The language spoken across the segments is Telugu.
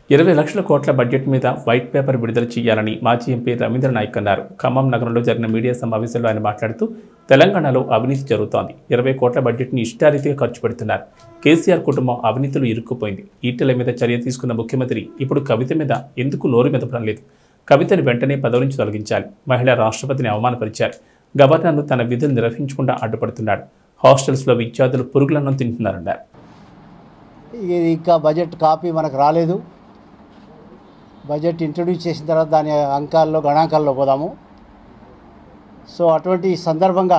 ఇరవై లక్షల కోట్ల బడ్జెట్ మీద వైట్ పేపర్ విడుదల చేయాలని మాజీ ఎంపీ రవీంద్ర నాయక్ అన్నారు ఖమ్మం నగరంలో జరిగిన మీడియా సమావేశంలో ఆయన మాట్లాడుతూ తెలంగాణలో అవినీతి జరుగుతోంది ఇరవై కోట్ల బడ్జెట్ని ఇష్టారీతిగా ఖర్చు పెడుతున్నారు కేసీఆర్ కుటుంబం అవినీతిలో ఇరుక్కుపోయింది ఈటెల మీద చర్య తీసుకున్న ముఖ్యమంత్రి ఇప్పుడు కవిత మీద ఎందుకు నోరు మెదపడం లేదు కవితని వెంటనే పదవి నుంచి తొలగించాలి మహిళా రాష్ట్రపతిని అవమానపరిచారు గవర్నర్ను తన విధులు నిర్వహించకుండా అడ్డుపడుతున్నాడు హాస్టల్స్లో విద్యార్థులు పురుగులన్నం తింటున్నారన్నారు ఇది ఇంకా బడ్జెట్ కాపీ మనకు రాలేదు బడ్జెట్ ఇంట్రడ్యూస్ చేసిన తర్వాత దాని అంకాల్లో గణాంకాల్లో పోదాము సో అటువంటి సందర్భంగా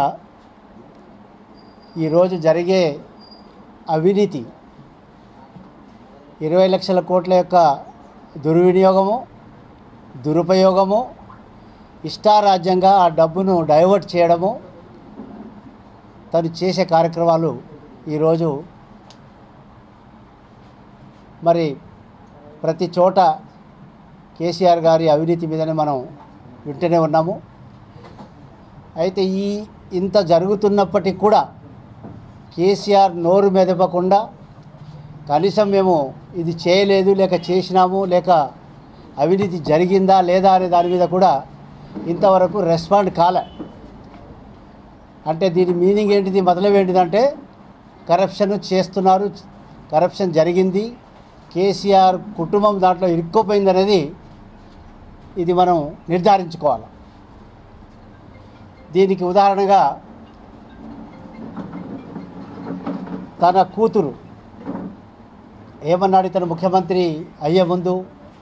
ఈరోజు జరిగే అవినీతి ఇరవై లక్షల కోట్ల యొక్క దుర్వినియోగము దురుపయోగము ఇష్టారాజ్యంగా ఆ డబ్బును డైవర్ట్ చేయడము తను చేసే కార్యక్రమాలు ఈరోజు మరి ప్రతి చోట కేసీఆర్ గారి అవినీతి మీదనే మనం వింటూనే ఉన్నాము అయితే ఈ ఇంత జరుగుతున్నప్పటికీ కూడా కేసీఆర్ నోరు మెదపకుండా కనీసం మేము ఇది చేయలేదు లేక చేసినాము లేక అవినీతి జరిగిందా లేదా అనే దాని మీద కూడా ఇంతవరకు రెస్పాండ్ కాలే అంటే దీని మీనింగ్ ఏంటిది మొదలం ఏంటిదంటే కరప్షన్ చేస్తున్నారు కరప్షన్ జరిగింది కేసీఆర్ కుటుంబం దాంట్లో ఇరుక్కుపోయింది అనేది ఇది మనం నిర్ధారించుకోవాలి దీనికి ఉదాహరణగా తన కూతురు ఏమన్నాడు ఇతను ముఖ్యమంత్రి అయ్యే ముందు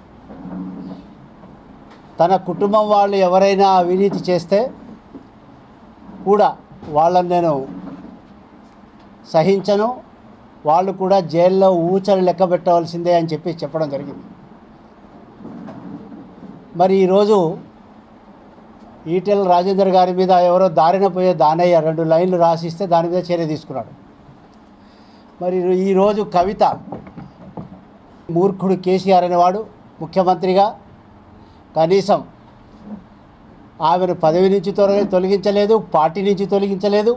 తన కుటుంబం వాళ్ళు ఎవరైనా అవినీతి చేస్తే కూడా వాళ్ళని నేను సహించను వాళ్ళు కూడా జైల్లో ఊచలు లెక్క పెట్టవలసిందే అని చెప్పి చెప్పడం జరిగింది మరి ఈరోజు ఈటెల రాజేందర్ గారి మీద ఎవరో దారిన పోయే దానయ్య రెండు లైన్లు రాసిస్తే దాని మీద చర్య తీసుకున్నాడు మరి ఈరోజు కవిత మూర్ఖుడు కేసీఆర్ అనేవాడు ముఖ్యమంత్రిగా కనీసం ఆమెను పదవి నుంచి తొలగి తొలగించలేదు పార్టీ నుంచి తొలగించలేదు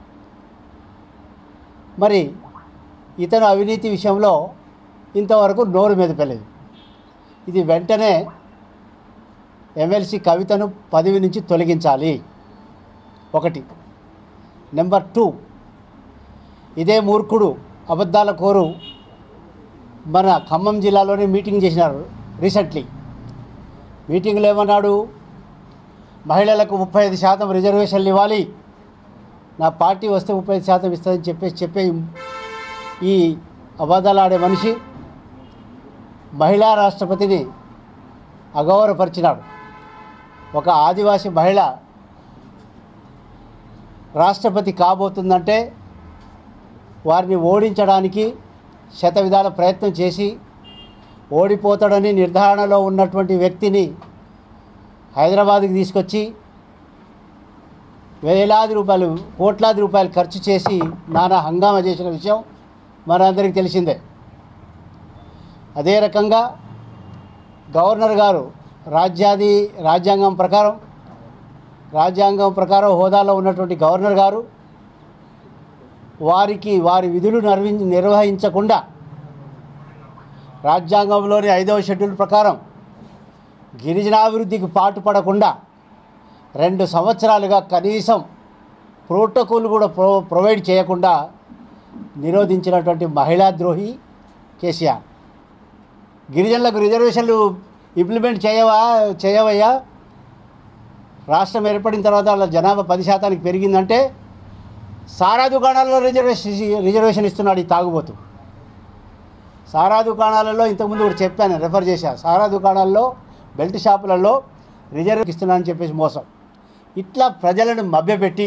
మరి ఇతను అవినీతి విషయంలో ఇంతవరకు నోరు మెదపలేదు ఇది వెంటనే ఎమ్మెల్సీ కవితను పదవి నుంచి తొలగించాలి ఒకటి నెంబర్ టూ ఇదే మూర్ఖుడు అబద్ధాల కోరు మన ఖమ్మం జిల్లాలోనే మీటింగ్ చేసినారు రీసెంట్లీ మీటింగ్లో ఏమన్నాడు మహిళలకు ముప్పై ఐదు శాతం రిజర్వేషన్లు ఇవ్వాలి నా పార్టీ వస్తే ముప్పై ఐదు శాతం ఇస్తుందని చెప్పేసి చెప్పే ఈ అబద్ధాలు ఆడే మనిషి మహిళా రాష్ట్రపతిని అగౌరవపరిచినాడు ఒక ఆదివాసీ మహిళ రాష్ట్రపతి కాబోతుందంటే వారిని ఓడించడానికి శత విధాల ప్రయత్నం చేసి ఓడిపోతాడని నిర్ధారణలో ఉన్నటువంటి వ్యక్తిని హైదరాబాద్కి తీసుకొచ్చి వేలాది రూపాయలు కోట్లాది రూపాయలు ఖర్చు చేసి నానా హంగామా చేసిన విషయం మనందరికీ తెలిసిందే అదే రకంగా గవర్నర్ గారు రాజ్యాది రాజ్యాంగం ప్రకారం రాజ్యాంగం ప్రకారం హోదాలో ఉన్నటువంటి గవర్నర్ గారు వారికి వారి విధులు నిర్వి నిర్వహించకుండా రాజ్యాంగంలోని ఐదవ షెడ్యూల్ ప్రకారం గిరిజనాభివృద్ధికి పాటుపడకుండా రెండు సంవత్సరాలుగా కనీసం ప్రోటోకాల్ కూడా ప్రొ ప్రొవైడ్ చేయకుండా నిరోధించినటువంటి మహిళా ద్రోహి కేసీఆర్ గిరిజనులకు రిజర్వేషన్లు ఇంప్లిమెంట్ చేయవా చేయవయ్యా రాష్ట్రం ఏర్పడిన తర్వాత వాళ్ళ జనాభా పది శాతానికి పెరిగిందంటే సారా దుకాణాల్లో రిజర్వేషన్ రిజర్వేషన్ ఇస్తున్నాడు ఈ తాగుబోతు సారా దుకాణాలలో ఇంతకుముందు కూడా చెప్పాను రెఫర్ చేశా సారా దుకాణాల్లో బెల్ట్ షాపులలో రిజర్వ్ ఇస్తున్నానని చెప్పేసి మోసం ఇట్లా ప్రజలను మభ్యపెట్టి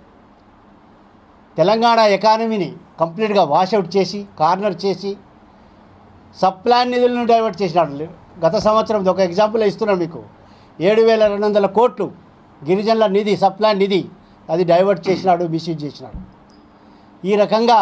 తెలంగాణ ఎకానమీని కంప్లీట్గా వాషౌట్ చేసి కార్నర్ చేసి సప్లాన్ నిధులను డైవర్ట్ చేసినాడు గత సంవత్సరం ఒక ఎగ్జాంపుల్ ఇస్తున్నాను మీకు ఏడు వేల రెండు వందల కోట్లు గిరిజనుల నిధి సప్లాన్ నిధి అది డైవర్ట్ చేసినాడు మిస్యూజ్ చేసినాడు ఈ రకంగా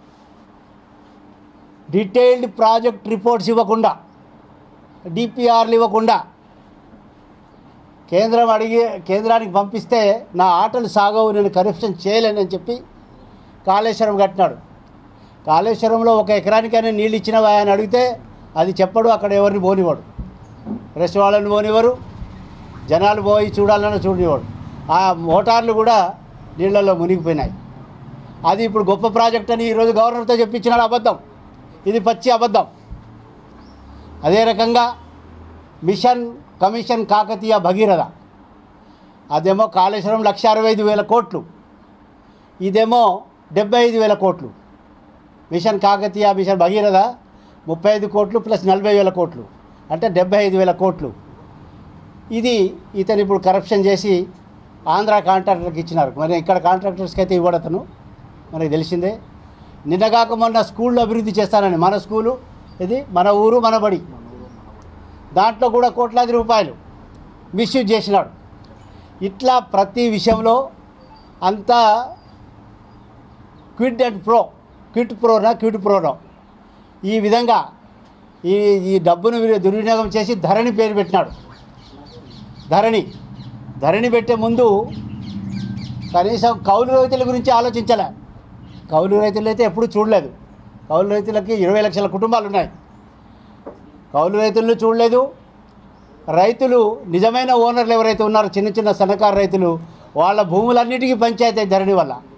డీటెయిల్డ్ ప్రాజెక్ట్ రిపోర్ట్స్ ఇవ్వకుండా డిపిఆర్లు ఇవ్వకుండా కేంద్రం అడిగి కేంద్రానికి పంపిస్తే నా ఆటలు సాగవు నేను కరప్షన్ చేయలేనని చెప్పి కాళేశ్వరం కట్టినాడు కాళేశ్వరంలో ఒక ఎకరానికైనా నీళ్ళు ఇచ్చినవా అని అడిగితే అది చెప్పడు అక్కడ ఎవరిని పోనివాడు ప్రెస్ వాళ్ళని పోనివ్వరు జనాలు పోయి చూడాలన్నా చూడనివాడు ఆ మోటార్లు కూడా నీళ్ళల్లో మునిగిపోయినాయి అది ఇప్పుడు గొప్ప ప్రాజెక్ట్ అని ఈరోజు గవర్నర్తో చెప్పించినాడు అబద్ధం ఇది పచ్చి అబద్ధం అదే రకంగా మిషన్ కమిషన్ కాకతీయ భగీరథ అదేమో కాళేశ్వరం లక్ష అరవై ఐదు వేల కోట్లు ఇదేమో డెబ్బై ఐదు వేల కోట్లు మిషన్ కాకతీయ మిషన్ భగీరథ ముప్పై ఐదు కోట్లు ప్లస్ నలభై వేల కోట్లు అంటే డెబ్బై ఐదు వేల కోట్లు ఇది ఇతను ఇప్పుడు కరప్షన్ చేసి ఆంధ్ర కాంట్రాక్టర్కి ఇచ్చినారు మరి ఇక్కడ కాంట్రాక్టర్స్కి అయితే ఇవ్వడు అతను మనకి తెలిసిందే నిన్నగాక మొన్న స్కూళ్ళు అభివృద్ధి చేస్తానని మన స్కూలు ఇది మన ఊరు మన బడి దాంట్లో కూడా కోట్లాది రూపాయలు మిస్యూజ్ చేసినాడు ఇట్లా ప్రతి విషయంలో అంతా క్విడ్ అండ్ ప్రో క్విట్ ప్రోనా క్విట్ ప్రోనో ఈ విధంగా ఈ ఈ డబ్బును విని- దుర్వినియోగం చేసి ధరణి పేరు పెట్టినాడు ధరణి ధరణి పెట్టే ముందు కనీసం కౌలు రైతుల గురించి ఆలోచించలే కౌలు రైతులు అయితే ఎప్పుడూ చూడలేదు కౌలు రైతులకి ఇరవై లక్షల కుటుంబాలు ఉన్నాయి కౌలు రైతులను చూడలేదు రైతులు నిజమైన ఓనర్లు ఎవరైతే ఉన్నారో చిన్న చిన్న సన్నకారు రైతులు వాళ్ళ భూములన్నిటికీ పంచాయతీ ధరణి వల్ల